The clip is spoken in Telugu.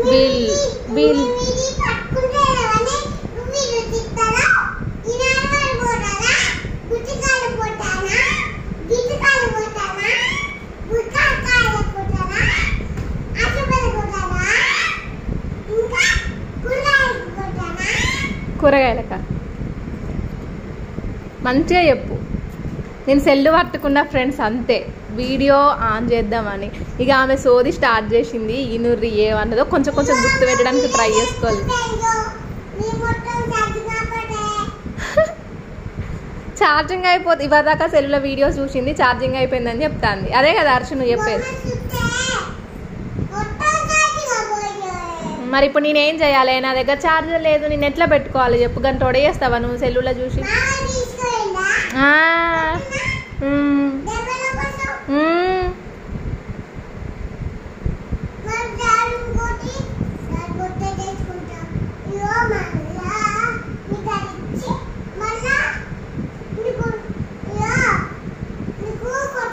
వీల్ వీల్ కూరగాయలక మంచిగా చెప్పు నేను సెల్ పట్టుకున్న ఫ్రెండ్స్ అంతే వీడియో ఆన్ చేద్దామని ఇక ఆమె సోది స్టార్ట్ చేసింది ఈనూరి ఏమన్నదో కొంచెం కొంచెం గుర్తు పెట్టడానికి ట్రై చేసుకోవాలి ఛార్జింగ్ అయిపోతుంది ఇవ్వదాకా సెల్లులో వీడియో చూసింది ఛార్జింగ్ అయిపోయిందని చెప్తాంది అదే కదా హర్ష నువ్వు చెప్పేది మరి ఇప్పుడు నేనేం చేయాలి నా దగ్గర ఛార్జర్ లేదు నేను ఎట్లా పెట్టుకోవాలి చెప్పు గంట చేస్తావా నువ్వు సెల్లులో చూసి ఆ, మ్మ్.